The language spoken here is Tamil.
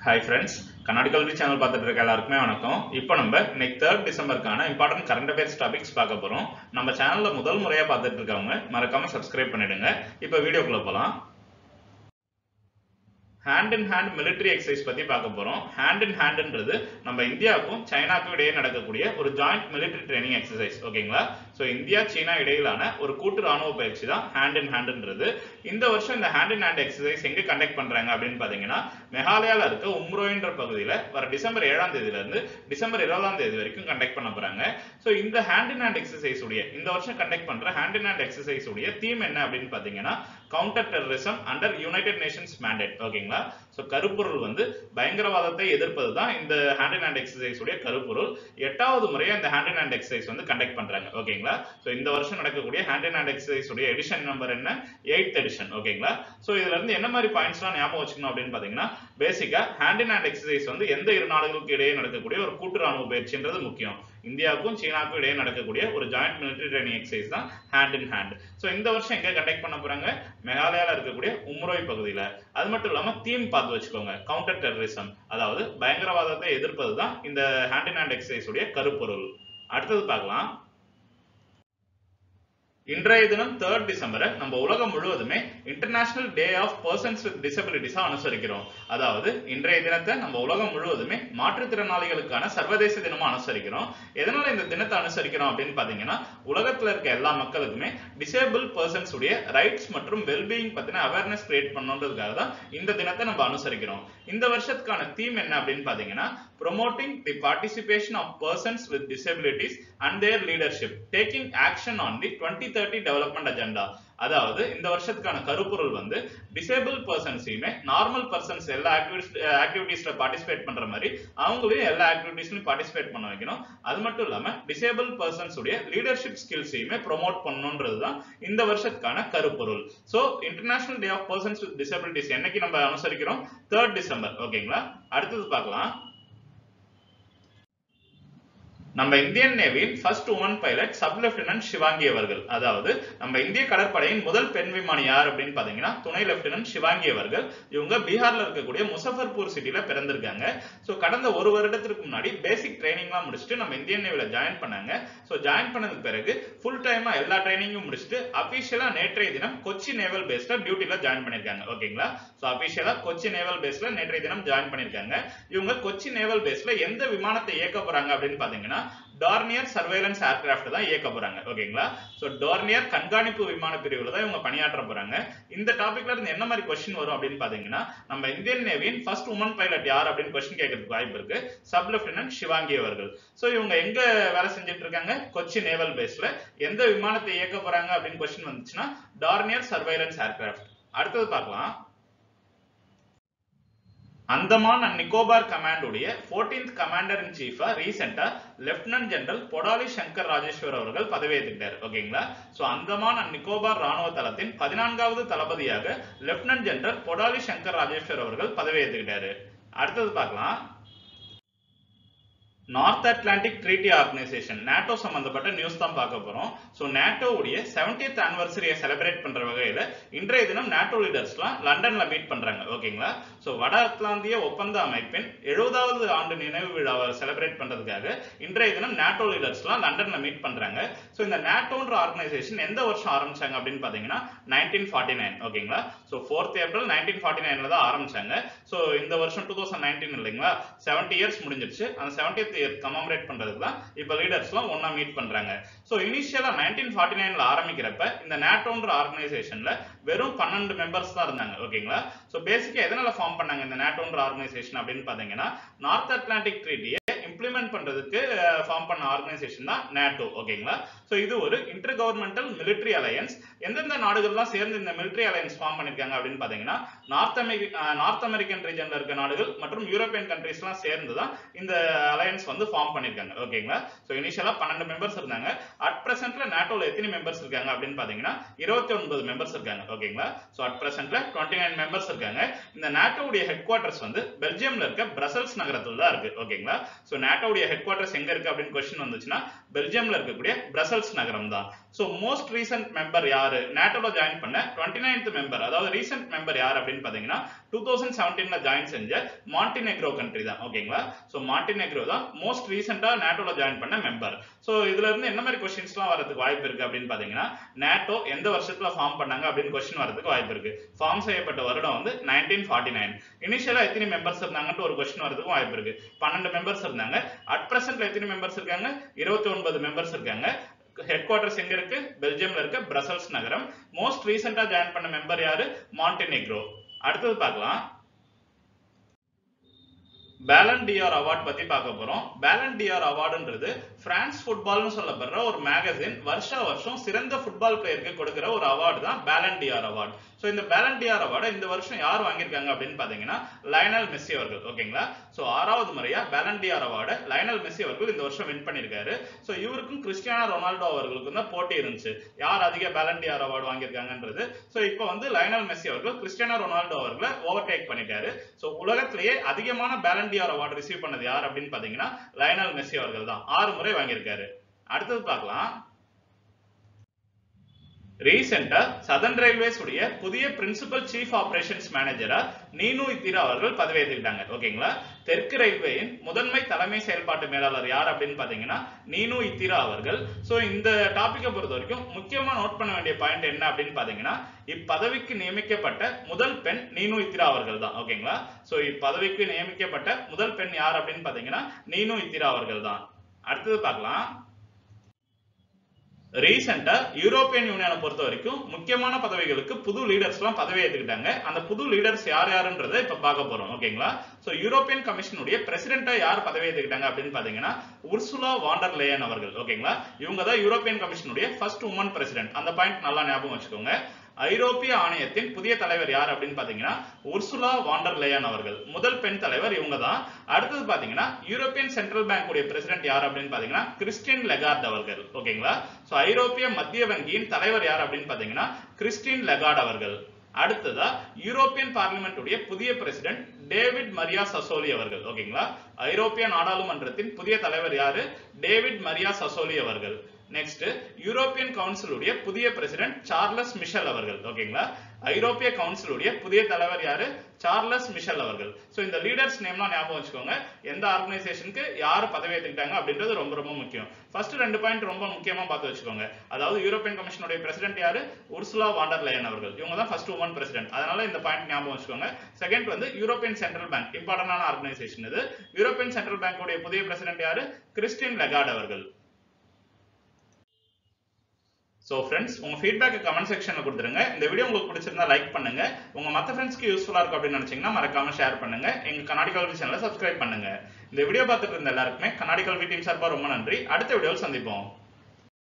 ஹாய் ஃப்ரெண்ட்ஸ் கண்ணாடி கல்வி சேனல் பார்த்துட்டு இருக்க எல்லாருக்குமே வணக்கம் இப்போ நம்ம இன்னைக்கு தேர்ட் டிசம்பருக்கான இம்பார்ட்டன்ட் கரண்ட் அஃபேர்ஸ் டாபிக்ஸ் பார்க்க போறோம் நம்ம சேனல்ல முதல் முறையா பார்த்துட்டு இருக்கவங்க மறக்காம சப்ஸ்கிரைப் பண்ணிடுங்க இப்போ வீடியோக்குள்ள போலாம் hand in hand military exercise பத்தி பார்க்க போறோம் ஹேண்ட் இன் ஹேண்ட்ன்றது நம்ம இந்தியாவுக்கும் சைனாக்கும் இடையே நடக்கக்கூடிய ஒரு ஜாயிண்ட் மிலிட்டரி ட்ரைனிங் எக்ஸசைஸ் ஓகேங்களா ஸோ இந்தியா சீனா இடையிலான ஒரு கூட்டு ராணுவ பயிற்சி தான் ஹேண்ட் இன் ஹேண்ட்ன்றது இந்த வருஷம் இந்த ஹேண்ட் இன் ஹேண்ட் எக்ஸசைஸ் எங்க கண்டக்ட் பண்றாங்க அப்படின்னு பாத்தீங்கன்னா மெகாலயால இருக்க உம்ரோயின்ற பகுதியில வர டிசம்பர் ஏழாம் தேதியில இருந்து டிசம்பர் இருபதாம் தேதி வரைக்கும் கண்டக்ட் பண்ண போறாங்க ஸோ இந்த ஹேண்ட் இன் ஹேண்ட் எக்ஸசைஸ் உடைய இந்த வருஷம் கண்டக்ட் பண்ற ஹேண்ட் இன் ஹேண்ட் எக்ஸசைஸ் உடைய தீம் என்ன அப்படின்னு பாத்தீங்கன்னா counter terrorism under United Nations mandate ஓகேங்களா ஸோ கருப்பொருள் வந்து பயங்கரவாதத்தை எதிர்ப்பது தான் இந்த ஹேண்ட் இன் ஹேண்ட் எக்ஸசைஸ் உடைய கருப்பொருள் எட்டாவது முறையா இந்த ஹேண்ட் இன் ஹேண்ட் எக்ஸசைஸ் வந்து கண்டக்ட் பண்றாங்க ஓகேங்களா ஸோ இந்த வருஷம் நடக்கக்கூடிய ஹேண்ட் இன் ஹேண்ட் எக்ஸசைஸ் உடைய எடிஷன் நம்பர் என்ன எயித் எடிஷன் ஓகேங்களா ஸோ இதுல இருந்து என்ன மாதிரி பாயிண்ட்ஸ்லாம் ஞாபகம் வச்சுக்கணும் அப்படின்னு பாத்தீங்கன்னா பேசிக்கா ஹேண்ட் இன் ஹேண்ட் எக்ஸசைஸ் வந்து எந்த இரு நாடுகளுக்கு இடையே நடக்கக்கூடிய ஒரு கூட்டு ராணுவ பயிற்சின்றது முக்கியம் இந்தியாவுக்கும் சீனாவுக்கும் இடையே நடக்கக்கூடிய ஒரு ஜாயிண்ட் மிலிட்டரி ட்ரைனிங் எக்ஸசைஸ் தான் ஹேண்ட் இன் ஹேண்ட் ஸோ இந்த வருஷம் எங்க கண்டக்ட் பண்ண போறாங்க மெகாலயால இருக்கக்கூடிய உம்ரோய் பகுதியில அது மட்டும் இல்லாம தீம் பார்த்து வச்சுக்கோங்க கவுண்டர் டெரரிசம் அதாவது பயங்கரவாதத்தை எதிர்ப்பது தான் இந்த ஹேண்ட் இன் ஹேண்ட் எக்ஸசைஸ் உடைய கருப்பொருள் அடுத்தது பார்க்கலாம் இன்றைய தினம் தேர்ட் டிசம்பரை நம்ம உலகம் முழுவதுமே international day of persons with டிசபிலிட்டிஸா அனுசரிக்கிறோம் அதாவது இன்றைய தினத்தை நம்ம உலகம் முழுவதுமே மாற்றுத்திறனாளிகளுக்கான சர்வதேச தினமா அனுசரிக்கிறோம் எதனால இந்த தினத்தை அனுசரிக்கிறோம் அப்படின்னு பாத்தீங்கன்னா உலகத்துல இருக்க எல்லா மக்களுக்குமே டிசேபிள் பர்சன்ஸ் உடைய ரைட்ஸ் மற்றும் வெல்பீயிங் பத்தின அவேர்னஸ் கிரியேட் பண்ணணுன்றதுக்காக தான் இந்த தினத்தை நம்ம அனுசரிக்கிறோம் இந்த வருஷத்துக்கான தீம் என்ன அப்படின்னு பாத்தீங்கன்னா promoting the participation of persons with disabilities and their leadership taking action on the twenty thirty development agenda அதாவது இந்த வருஷத்துக்கான கருப்பொருள் வந்து டிசேபிள் பர்சன்ஸையுமே நார்மல் பர்சன்ஸ் எல்லா ஆக்டிவிட்டிஸ் ஆக்டிவிட்டீஸ்ல பார்ட்டிசிபேட் பண்ற மாதிரி அவங்களையும் எல்லா ஆக்டிவிட்டிஸ்லயும் பார்ட்டிசிபேட் பண்ண வைக்கணும் அது மட்டும் இல்லாம டிசேபிள் பர்சன்ஸ் உடைய லீடர்ஷிப் ஸ்கில்ஸையுமே ப்ரொமோட் பண்ணணுன்றது தான் இந்த வருஷத்துக்கான கருப்பொருள் so international day of persons with disabilities என்னைக்கு நம்ம அனுசரிக்கிறோம் தேர்ட் டிசம்பர் ஓகேங்களா அடுத்தது பார்க்கலாம் நம்ம இந்தியன் நேவியின் first woman pilot sub lieutenant Shivangi அவர்கள் அதாவது நம்ம இந்திய கடற்படையின் முதல் பெண் விமானி யார் அப்படின்னு பாத்தீங்கன்னா துணை லெப்டினன்ட் சிவாங்கி அவர்கள் இவங்க பீகார்ல இருக்கக்கூடிய முசஃபர்பூர் சிட்டில பிறந்திருக்காங்க ஸோ கடந்த ஒரு வருடத்திற்கு முன்னாடி பேசிக் ட்ரைனிங்லாம் முடிச்சுட்டு நம்ம இந்தியன் நேவில ஜாயின் பண்ணாங்க ஸோ ஜாயின் பண்ணதுக்கு பிறகு ஃபுல் டைமா எல்லா ட்ரைனிங்கும் முடிச்சுட்டு அபிஷியலா நேற்றைய தினம் கொச்சி நேவல் பேஸ்ல டியூட்டில ஜாயின் பண்ணிருக்காங்க ஓகேங்களா ஸோ அபிஷியலா கொச்சி நேவல் பேஸ்ல நேற்றைய தினம் ஜாயின் பண்ணிருக்காங்க இவங்க கொச்சி நேவல் பேஸ்ல எந்த விமானத்தை இயக்க போறாங்க அப்படின்னு பாத்தீங்கன்னா டார்னியர் சர்வேலன்ஸ் ஏர்கிராஃப்ட் தான் இயக்க போறாங்க ஓகேங்களா சோ டார்னியர் கண்காணிப்பு விமான பிரிவுல தான் இவங்க பணியாற்ற போறாங்க இந்த டாபிக்ல இருந்து என்ன மாதிரி கொஸ்டின் வரும் அப்படின்னு பாத்தீங்கன்னா நம்ம இந்தியன் நேவியின் ஃபர்ஸ்ட் உமன் பைலட் யார் அப்படின்னு கொஸ்டின் கேட்கறதுக்கு வாய்ப்பு இருக்கு சப் லெப்டினன்ட் சிவாங்கி அவர்கள் சோ இவங்க எங்க வேலை செஞ்சுட்டு இருக்காங்க கொச்சி நேவல் பேஸ்ல எந்த விமானத்தை இயக்க போறாங்க அப்படின்னு கொஸ்டின் வந்துச்சுன்னா டார்னியர் சர்வேலன்ஸ் ஏர்கிராஃப்ட் அடுத்தது பார்க்கலாம் அந்தமான் அண்ட் நிக்கோபார் கமாண்டுடைய ஃபோர்டீன்த் கமாண்டர் இன் சீஃபா ரீசெண்டா லெப்டினன்ட் ஜெனரல் பொடாலி சங்கர் ராஜேஸ்வர் அவர்கள் பதவியேற்றுக்கிட்டார் ஓகேங்களா சோ அந்தமான் அண்ட் நிக்கோபார் ராணுவ தளத்தின் பதினான்காவது தளபதியாக லெப்டினன்ட் ஜெனரல் பொடாலி சங்கர் ராஜேஸ்வர் அவர்கள் பதவியேற்றுக்கிட்டாரு அடுத்தது பார்க்கலாம் North Atlantic Treaty Organization NATO சம்பந்தப்பட்ட நியூஸ் தான் பார்க்க போறோம் ஸோ நேட்டோவுடைய செவன்டியத் ஆனிவர்சரியை செலிப்ரேட் பண்ற வகையில இன்றைய தினம் நேட்டோ லீடர்ஸ்லாம் லண்டன்ல மீட் பண்றாங்க ஓகேங்களா ஸோ வட அத்லாந்திய ஒப்பந்த அமைப்பின் எழுபதாவது ஆண்டு நினைவு விழாவை செலிப்ரேட் பண்றதுக்காக இன்றைய தினம் நேட்டோ லீடர்ஸ்லாம் லண்டன்ல மீட் பண்றாங்க ஸோ இந்த நேட்டோன்ற ஆர்கனைசேஷன் எந்த வருஷம் ஆரம்பிச்சாங்க அப்படின்னு பாத்தீங்கன்னா நைன்டீன் ஃபார்ட்டி நைன் ஓகேங்களா so fourth April nineteen forty நைன்ல தான் ஆரம்பிச்சாங்க ஸோ இந்த வருஷம் டூ தௌசண்ட் நைன்டீன் இல்லைங்களா செவன்டி இயர்ஸ் முடிஞ்சிருச்சு அந்த செவன்டி இயர் கமமரேட் பண்றதுக்கு தான் இப்போ லீடர்ஸ்லாம் ஒன்னா மீட் பண்றாங்க ஸோ இனிஷியலா நைன்டீன் ஃபார்ட்டி நைன்ல ஆரம்பிக்கிறப்ப இந்த நேட்டோன்ற ஆர்கனைசேஷன்ல வெறும் பன்னெண்டு மெம்பர்ஸ் தான் இருந்தாங்க ஓகேங்களா ஸோ பேசிக்கா எதனால ஃபார்ம் பண்ணாங்க இந்த நேட்டோன்ற ஆர்கனைசேஷன் அப்படின்னு பாத்தீங்கன்னா நார்த் அட்லாண்டிக் ட்ரீட்டியை இம்ப்ளிமெண்ட் பண்றதுக்கு ஃபார்ம் பண்ண ஆர்கனைசேஷன் தான் நேட்டோ ஓகேங்களா ஸோ இது ஒரு இன்டர் கவர்மெண்டல் மிலிட்ரி அலையன்ஸ் எந்தெந்த நாடுகள்லாம் சேர்ந்து இந்த மிலிட்ரி அலையன்ஸ் ஃபார்ம் பண்ணிருக்காங்க அப்படின்னு பாத்தீங்கன்னா நார்த் அமெரிக்க நார்த் அமெரிக்கன் ரீஜன்ல இருக்க நாடுகள் மற்றும் யூரோப்பியன் கண்ட்ரீஸ்லாம் சேர்ந்து தான் இந்த அலையன்ஸ் வந்து ஃபார்ம் பண்ணிருக்காங்க ஓகேங்களா ஸோ இனிஷியலா பன்னெண்டு மெம்பர்ஸ் இருந்தாங்க அட் பிரசென்ட்ல நேட்டோல எத்தனை மெம்பர்ஸ் இருக்காங்க அப்படின்னு பாத்தீங்கன்னா இருபத்தி ஒன்பது மெம்பர்ஸ் இருக்காங்க ஓகேங்களா ஸோ அட் பிரசென்ட்ல டுவெண்ட்டி நைன் மெம்பர்ஸ் இருக்காங்க இந்த நேட்டோடைய ஹெட் குவார்டர்ஸ் வந்து பெல்ஜியம்ல இருக்க பிரசல்ஸ் நகரத்துல தான் இருக்கு ஓகேங்களா ஸோ நேட்டோடைய ஹெட் குவார்டர்ஸ் எங்க இருக்கு அப்படின்னு கொஸ்டின் வந்துச்சுன்னா பெல்ஜியம்ல இருக்கக்கூடிய பிரசல்ஸ் நகரம் தான் ஸோ மோஸ்ட் ரீசென்ட் மெம்பர் யாரு நேட்டோல ஜாயின் பண்ண டுவெண்ட்டி நைன்த் மெம்பர் அதாவது ரீசென்ட் மெம்பர் யார் அப்படின்னு பாத்தீங்கன்னா டூ தௌசண்ட் செவன்டீன்ல ஜாயின் செஞ்ச மாண்டினெக்ரோ கண்ட்ரி தான் ஓகேங்களா ஸோ மாண்டினெக்ரோ தான் மோஸ்ட் ரீசெண்டா நேட்டோல ஜாயின் பண்ண மெம்பர் ஸோ இதுல இருந்து என்ன மாதிரி கொஸ்டின்ஸ்லாம் வரதுக்கு வாய்ப்பு இருக்கு அப்படின்னு பாத்தீங்கன்னா நேட்டோ எந்த வருஷத்துல ஃபார்ம் பண்ணாங்க அப்படின்னு கொஸ்டின் வரதுக்கு வாய்ப்பு இருக்கு ஃபார்ம் செய்யப்பட்ட வருடம் வந்து நைன்டீன் ஃபார்ட்டி நைன் இனிஷியலா எத்தனை மெம்பர்ஸ் இருந்தாங்கன்ட்டு ஒரு கொஸ்டின் வரதுக்கு வாய்ப்பு இருக்கு பன்னெண்டு மெம்பர்ஸ் இருந்தாங்க அட் பிரசன்ட்ல எத்தனை மெம்பர்ஸ் இருக்காங்க இருபத்தி ஒன்பது மெம்பர்ஸ் இருக்காங்க ஹெட் குவார்டர்ஸ் எங்க இருக்கு பெல்ஜியம்ல இருக்க பிரசல்ஸ் நகரம் மோஸ்ட் ரீசெண்டா ஜாயின் பண்ண மெம்பர் யாரு மாண்டினெக்ரோ அடுத்தது பார்க்கலாம் பேலன் டிஆர் அவார்ட் பத்தி பார்க்க போறோம் பேலன் டிஆர் அவார்டுன்றது பிரான்ஸ் ஃபுட்பால்னு சொல்லப்படுற ஒரு மேகசின் வருஷா வருஷம் சிறந்த ஃபுட்பால் பிளேயருக்கு கொடுக்கிற ஒரு அவார்டு தான் பேலன் டிஆர் அவார்டு ஸோ இந்த பேலன் டிஆர் அவார்டை இந்த வருஷம் யார் வாங்கியிருக்காங்க அப்படின்னு பாத்தீங்கன்னா லயனல் மெஸ்ஸி அவர்கள் ஓகேங்களா ஸோ ஆறாவது முறையா பேலன் டிஆர் அவார்டை லயனல் மெஸ்ஸி அவர்கள் இந்த வருஷம் வின் பண்ணியிருக்காரு ஸோ இவருக்கும் கிறிஸ்டியானோ ரொனால்டோ அவர்களுக்கும் தான் போட்டி இருந்துச்சு யார் அதிக பேலன் டிஆர் அவார்டு வாங்கியிருக்காங்கன்றது ஸோ இப்போ வந்து லயனல் மெஸ்ஸி அவர்கள் கிறிஸ்டியானோ ரொனால்டோ அவர்களை ஓவர்டேக் பண்ணிட்டாரு ஸோ உலகத்திலேயே அதிகமான பேலன் டிஆர் அவார்டு ரிசீவ் பண்ணது யார் அப்படின்னு பாத்தீங்கன்னா லயனல் மெஸ்ஸி அவர்கள் தான் ஆறு முறை வாங்கியிருக்காரு அடுத்தது பார்க்கலாம் ரீசெண்டா சதன் ரயில்வேஸ் உடைய புதிய பிரின்சிபல் சீஃப் ஆபரேஷன்ஸ் மேனேஜரா நீனு இத்திரா அவர்கள் பதவியேற்றுக்கிட்டாங்க ஓகேங்களா தெற்கு ரயில்வேயின் முதன்மை தலைமை செயல்பாட்டு மேலாளர் யார் அப்படின்னு பாத்தீங்கன்னா நீனு இத்திரா அவர்கள் சோ இந்த டாபிக்கை பொறுத்த வரைக்கும் முக்கியமா நோட் பண்ண வேண்டிய பாயிண்ட் என்ன அப்படின்னு பாத்தீங்கன்னா இப்பதவிக்கு நியமிக்கப்பட்ட முதல் பெண் நீனு இத்திரா அவர்கள் தான் ஓகேங்களா சோ இப்பதவிக்கு நியமிக்கப்பட்ட முதல் பெண் யார் அப்படின்னு பாத்தீங்கன்னா நீனு இத்திரா அவர்கள் தான் அடுத்தது பார்க்கலாம் ரீசெண்டா யூரோப்பியன் யூனியனை பொறுத்த வரைக்கும் முக்கியமான பதவிகளுக்கு புது லீடர்ஸ் எல்லாம் பதவி ஏத்துக்கிட்டாங்க அந்த புது லீடர்ஸ் யார் யாருன்றதை இப்ப பார்க்க போறோம் ஓகேங்களா சோ யூரோப்பியன் கமிஷனுடைய பிரசிடென்டா யார் பதவி ஏத்துக்கிட்டாங்க அப்படின்னு பாத்தீங்கன்னா உர்சுலா வாண்டர் லேயன் அவர்கள் ஓகேங்களா இவங்க தான் யூரோப்பியன் கமிஷனுடைய ஃபர்ஸ்ட் உமன் பிரசிடென்ட் அந்த பாயிண்ட் நல்லா ஞாபகம் வச்சுக்கோங்க ஐரோப்பிய ஆணையத்தின் புதிய தலைவர் யார் அப்படின்னு பாத்தீங்கன்னா உர்சுலா வாண்டர் லேயன் அவர்கள் முதல் பெண் தலைவர் இவங்க தான் அடுத்தது பாத்தீங்கன்னா யூரோப்பியன் சென்ட்ரல் பேங்க் உடைய பிரசிடென்ட் யார் அப்படின்னு பாத்தீங்கன்னா கிறிஸ்டின் லெகார்ட் அவர்கள் ஓகேங்களா சோ ஐரோப்பிய மத்திய வங்கியின் தலைவர் யார் அப்படின்னு பாத்தீங்கன்னா கிறிஸ்டின் லெகார்ட் அவர்கள் அடுத்ததா யூரோப்பியன் பார்லிமெண்ட் உடைய புதிய பிரசிடென்ட் டேவிட் மரியா சசோலி அவர்கள் ஓகேங்களா ஐரோப்பிய நாடாளுமன்றத்தின் புதிய தலைவர் யாரு டேவிட் மரியா சசோலி அவர்கள் நெக்ஸ்ட் யூரோப்பியன் கவுன்சிலுடைய புதிய பிரசிடென்ட் சார்லஸ் மிஷல் அவர்கள் ஓகேங்களா ஐரோப்பிய கவுன்சிலுடைய புதிய தலைவர் யாரு சார்லஸ் மிஷல் அவர்கள் சோ இந்த லீடர்ஸ் நேம்லாம் ஞாபகம் வச்சுக்கோங்க எந்த ஆர்கனைசேஷனுக்கு யார் பதவி ஏத்துக்கிட்டாங்க அப்படின்றது ரொம்ப ரொம்ப முக்கியம் ஃபர்ஸ்ட் ரெண்டு பாயிண்ட் ரொம்ப முக்கியமா பார்த்து வச்சுக்கோங்க அதாவது யூரோப்பியன் கமிஷனுடைய பிரசிடென்ட் யாரு உர்சுலா வாண்டர் லயன் அவர்கள் இவங்க தான் ஃபர்ஸ்ட் உமன் பிரசிடென்ட் அதனால இந்த பாயிண்ட் ஞாபகம் வச்சுக்கோங்க செகண்ட் வந்து யூரோப்பியன் சென்ட்ரல் பேங்க் இம்பார்ட்டன்டான ஆர்கனைசேஷன் இது யூரோப்பியன் சென்ட்ரல் பேங்கோடைய புதிய பிரசிடென்ட் யாரு கிறிஸ்டின் லெகார்ட் அவர்கள் ஸோ ஃப்ரெண்ட்ஸ் உங்க ஃபீட்பேக் கமெண்ட் செக்ஷன்ல கொடுத்துருங்க இந்த வீடியோ உங்களுக்கு பிடிச்சிருந்தா லைக் பண்ணுங்க உங்க மத்த ஃப்ரெண்ட்ஸ்க்கு யூஸ்ஃபுல்லா இருக்கும் அப்படின்னு நினைச்சீங்கன்னா மறக்காம ஷேர் பண்ணுங்க எங்க கண்ணாடி கல்வி சேனலை சப்ஸ்கிரைப் பண்ணுங்க இந்த வீடியோ பார்த்துட்டு இருந்த எல்லாருக்குமே கண்ணாடி கல்வி டீம் சார்பா ரொம்ப நன்றி அடுத்த வீடியோவில் சந்திப்போம்